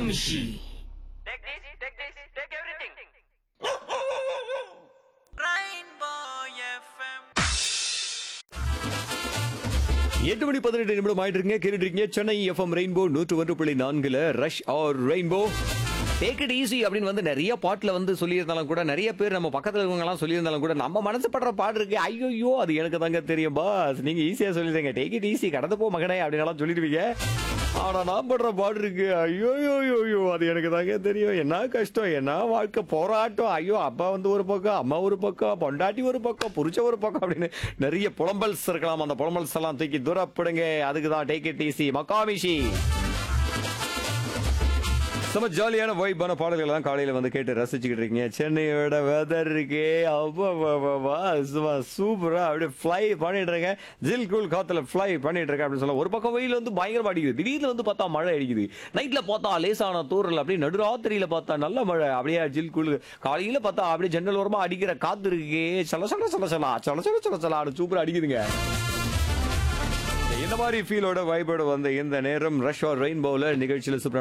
Makamishi. Take this, take this, take everything. எட்டு மணி பதினெட்டு நிமிடம் ஆயிட்டு இருக்கீங்க கேட்டுட்டு இருக்கீங்க சென்னை எஃப்எம் ரெயின்போ நூற்று ஒன்று புள்ளி நான்குல rush hour Rainbow take it easy அப்படின்னு வந்து நிறைய பாட்டுல வந்து சொல்லியிருந்தாலும் கூட நிறைய பேர் நம்ம பக்கத்துல இருக்கவங்க எல்லாம் சொல்லியிருந்தாலும் கூட நம்ம மனசு படுற பாட்டு இருக்கு ஐயோ அது எனக்கு தாங்க தெரியும் பாஸ் நீங்க ஈஸியா சொல்லிடுங்க டேக் இட் ஈஸி கடந்து போ மகனே அப்படின்னு சொல்லிடுவீங்க ஆனா நான் படுற பாடு இருக்கு ஐயோ ஐயோ அது எனக்கு தாங்க தெரியும் என்ன கஷ்டம் என்ன வாழ்க்கை போராட்டம் ஐயோ அப்பா வந்து ஒரு பக்கம் அம்மா ஒரு பக்கம் பொண்டாட்டி ஒரு பக்கம் புருஷ ஒரு பக்கம் அப்படின்னு நிறைய புலம்பல்ஸ் இருக்கலாம் அந்த புலம்பல்ஸ் எல்லாம் தூக்கி தூரப்படுங்க அதுக்கு தான் டேக் இட் ஈஸி மக்காமிஷி செம்ம ஜாலியான வைப்பான பாடல்கள் எல்லாம் காலையில வந்து கேட்டு ரசிச்சுக்கிட்டு இருக்கீங்க சென்னையோட வெதர் இருக்கே அப்பா சும்மா சூப்பரா அப்படியே ஃப்ளை பண்ணிட்டு இருக்கேன் ஜில் கூல் காத்துல ஃப்ளை பண்ணிட்டு இருக்கேன் அப்படின்னு சொல்ல ஒரு பக்கம் வெயில் வந்து பயங்கரமா அடிக்குது திடீர்னு வந்து பார்த்தா மழை அடிக்குது நைட்ல பார்த்தா லேசான தூரல் அப்படியே நடுராத்திரியில பார்த்தா நல்ல மழை அப்படியே ஜில் கூல் காலையில பார்த்தா அப்படியே ஜன்னல் ஓரமா அடிக்கிற காத்து இருக்கே சல சல சல சலா சல சல சல சலா சூப்பரா அடிக்குதுங்க இந்த மாதிரி ஃபீலோட வைபோட வந்த இந்த நேரம் ரஷ் ஆர் ரெயின்போல நிகழ்ச்சியில் சூப்பரான